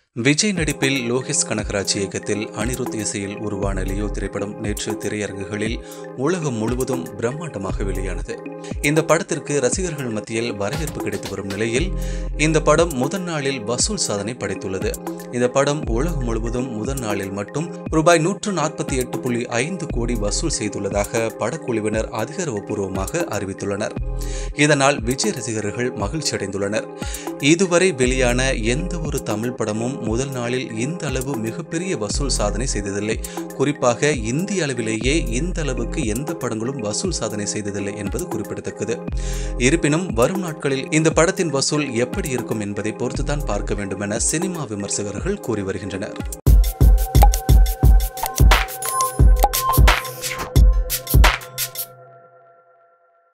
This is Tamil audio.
விஜய் நடிப்பில் லோகேஷ் கனகராஜ் இயக்கத்தில் அனிருத் இசையில் உருவான லியோ திரைப்படம் நேற்று திரையரங்குகளில் உலகம் முழுவதும் பிரம்மாண்டமாக வெளியானது இந்த படத்திற்கு ரசிகர்கள் மத்தியில் வரவேற்பு கிடைத்து வரும் நிலையில் இந்த படம் முதல் நாளில் வசூல் சாதனை படைத்துள்ளது இந்த படம் உலகம் முழுவதும் முதல் நாளில் மட்டும் ரூபாய் நூற்று நாற்பத்தி எட்டு புள்ளி ஐந்து கோடி வசூல் செய்துள்ளதாக படக்குழுவினர் அதிகாரப்பூர்வமாக அறிவித்துள்ளனர் இதனால் விஜய் ரசிகர்கள் மகிழ்ச்சி அடைந்துள்ளனர் இதுவரை வெளியான எந்த ஒரு தமிழ் படமும் முதல் நாளில் இந்த அளவு மிகப்பெரிய வசூல் சாதனை செய்ததில்லை குறிப்பாக இந்திய அளவிலேயே இந்த அளவுக்கு எந்த படங்களும் வசூல் சாதனை செய்ததில்லை என்பது குறிப்பிடத்தக்கது இருப்பினும் வரும் நாட்களில் இந்த படத்தின் வசூல் எப்படி இருக்கும் என்பதை பொறுத்துதான் பார்க்க வேண்டும் என சினிமா விமர்சகர்கள் கூறி வருகின்றனர்